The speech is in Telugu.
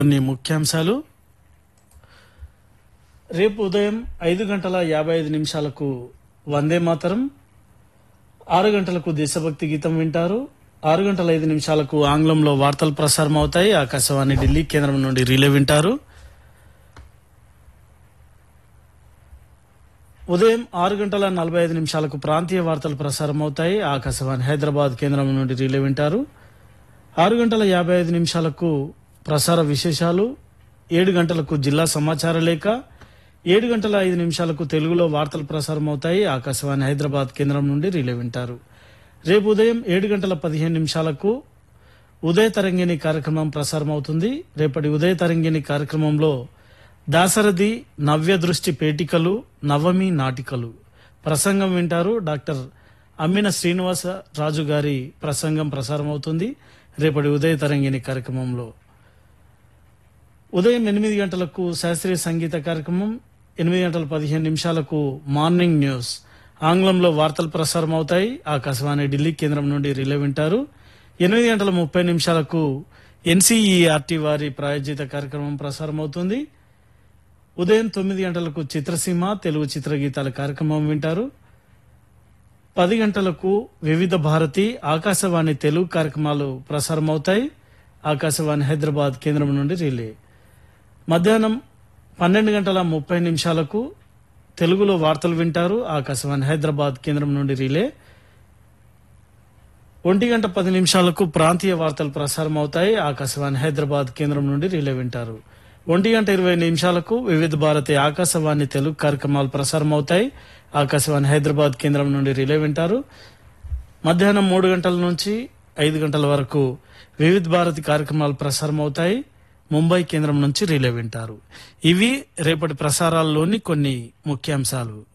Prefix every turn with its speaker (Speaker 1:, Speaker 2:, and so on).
Speaker 1: కొన్ని ముఖ్యాంశాలు రేపు ఉదయం ఐదు గంటల యాభై ఐదు నిమిషాలకు వందే మాతరం ఆరు గంటలకు దేశభక్తి గీతం వింటారు ఆరు గంటల ఐదు నిమిషాలకు ఆంగ్లంలో వార్తలు ప్రసారం అవుతాయి ఆకాశవాణి ఢిల్లీ కేంద్రం నుండి రిలే వింటారు ఉదయం ఆరు గంటల నలభై ఐదు నిమిషాలకు ప్రాంతీయ వార్తలు ప్రసారం అవుతాయి ఆకాశవాణి హైదరాబాద్ కేంద్రం నుండి రిలే వింటారు ఆరు గంటల యాభై ఐదు నిమిషాలకు ప్రసార విశేషాలు ఏడు గంటలకు జిల్లా సమాచార లేఖ ఏడు గంటల ఐదు నిమిషాలకు తెలుగులో వార్తలు ప్రసారం అవుతాయి ఆకాశవాణి హైదరాబాద్ కేంద్రం నుండి రిలే వింటారు రేపు ఉదయం ఏడు గంటల పదిహేను నిమిషాలకు ఉదయ తరంగిణి కార్యక్రమం ప్రసారం అవుతుంది రేపటి ఉదయ తరంగిణి కార్యక్రమంలో దాసరథి నవ్య దృష్టి పేటికలు నవమి నాటికలు ప్రసంగం వింటారు డాక్టర్ అమ్మిన శ్రీనివాస రాజు గారి ప్రసంగం ప్రసారం అవుతుంది రేపటి ఉదయ తరంగిణి కార్యక్రమంలో ఉదయం ఎనిమిది గంటలకు శాస్త్రీయ సంగీత కార్యక్రమం ఎనిమిది గంటల పదిహేను నిమిషాలకు మార్నింగ్ న్యూస్ ఆంగ్లంలో వార్తలు ప్రసారం అవుతాయి ఆకాశవాణి ఢిల్లీ కేంద్రం నుండి రిలే వింటారు ఎనిమిది గంటల ముప్పై నిమిషాలకు ఎన్సీఈఆర్టీ వారి ప్రాయోజిత కార్యక్రమం ప్రసారం అవుతుంది ఉదయం తొమ్మిది గంటలకు చిత్రసీమ తెలుగు చిత్రగీతాల కార్యక్రమం వింటారు పది గంటలకు వివిధ భారతి ఆకాశవాణి తెలుగు కార్యక్రమాలు ప్రసారం అవుతాయి ఆకాశవాణి హైదరాబాద్ కేంద్రం నుండి రిలే మధ్యాహ్నం పన్నెండు గంటల ముప్పై నిమిషాలకు తెలుగులో వార్తలు వింటారు ఆకాశవాణి హైదరాబాద్ కేంద్రం నుండి రిలే ఒంటి గంట పది నిమిషాలకు ప్రాంతీయ వార్తలు ప్రసారం అవుతాయి ఆకాశవాణి హైదరాబాద్ కేంద్రం నుండి రిలే వింటారు ఒంటి గంట ఇరవై నిమిషాలకు వివిధ భారతి ఆకాశవాణి తెలుగు కార్యక్రమాలు ప్రసారం అవుతాయి ఆకాశవాణి హైదరాబాద్ కేంద్రం నుండి రిలే వింటారు మధ్యాహ్నం మూడు గంటల నుంచి ఐదు గంటల వరకు వివిధ భారతి కార్యక్రమాలు ప్రసారం అవుతాయి ముంబై కేంద్రం నుంచి రిలే వింటారు ఇవి రేపటి ప్రసారాల్లోని కొన్ని ముఖ్యాంశాలు